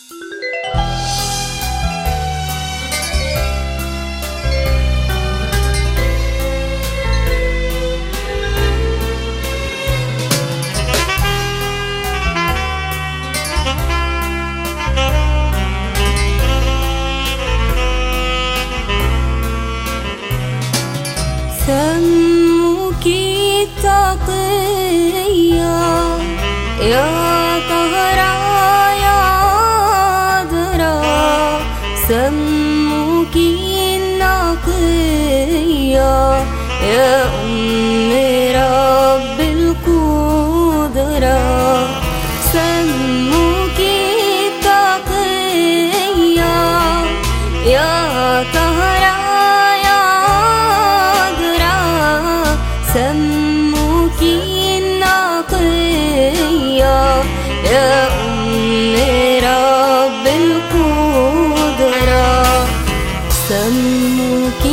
سمك التقية يا طهرا يا عذرا سمك النقية يا أم رب القدرة سمك التقية يا طهرا يا عذرا سمك النقية يا أم رب القدرة سمك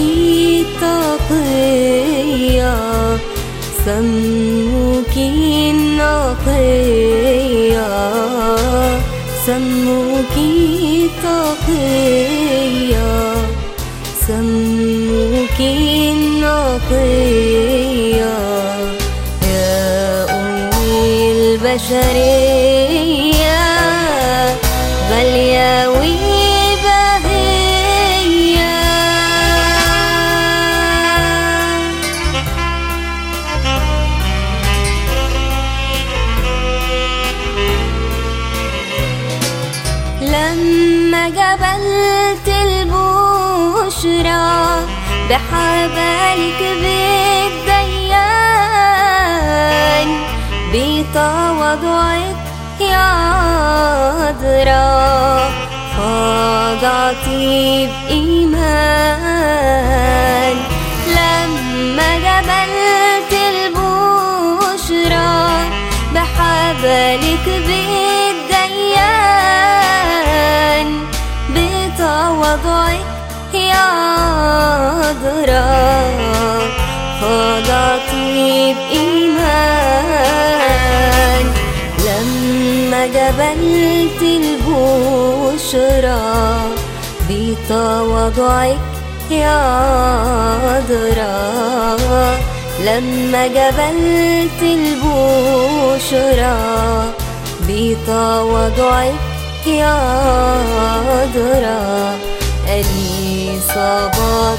تقية سمك النقية سمك تقية سمك النقية يا أمي البشرية غالية وبهية لما جبلت البشرى بحبالك بالديان بتواضعك يا عذرا خضعتي بإيمان لما جبلت البشرى بحبالك بالديان بتواضعك يا عذرا خضعتي بإيمان لما جبلت البشرى بتواضعك يا عذرا لما جبلت البشرى بتواضعك يا عذرا اليصابات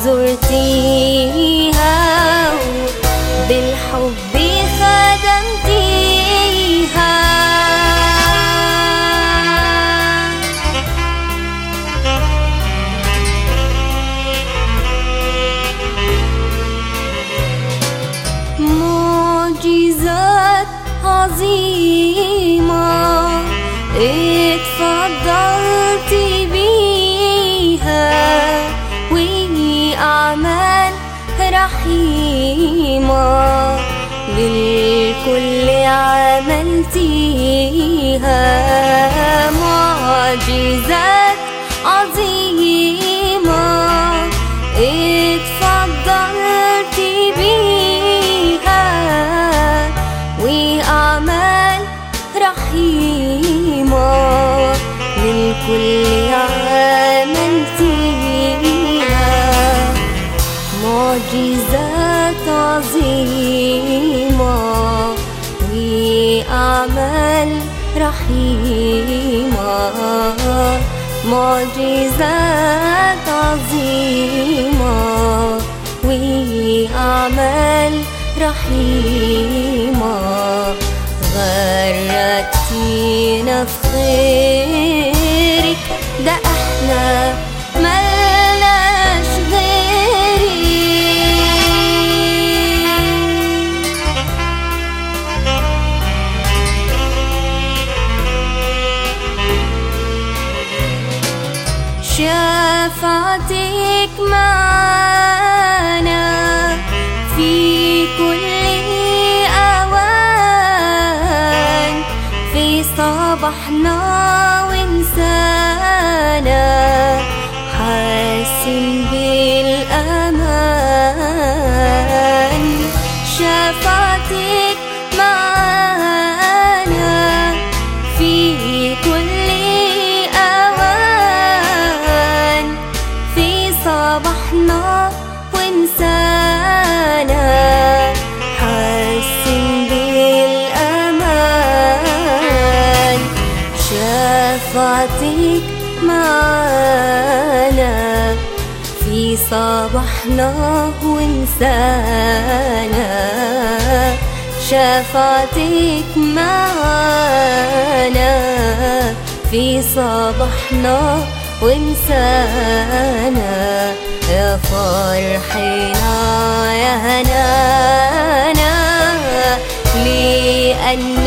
زرتيها بالحب خدمتيها معجزات عظيمة اتفضلت بيها وأعمال رحيمة للكل عملتيها معجزات عظيمة اتفضلت بيها وأعمال رحيمة للكل عملتيها معجزات عظيمة وأعمال رحيمة معجزات عظيمة وأعمال رحيمة غرقتينا في خيرك ده احنا ملناش غيرك شفاعتك معانا في كل أوان في صباحنا وانسانا حاسين بالأمان شفاعتك معانا في كل شفاعتك معانا في صباحنا ومسانا شفاعتك معانا في صباحنا ومسانا يا فرحنا يا هنانا لأن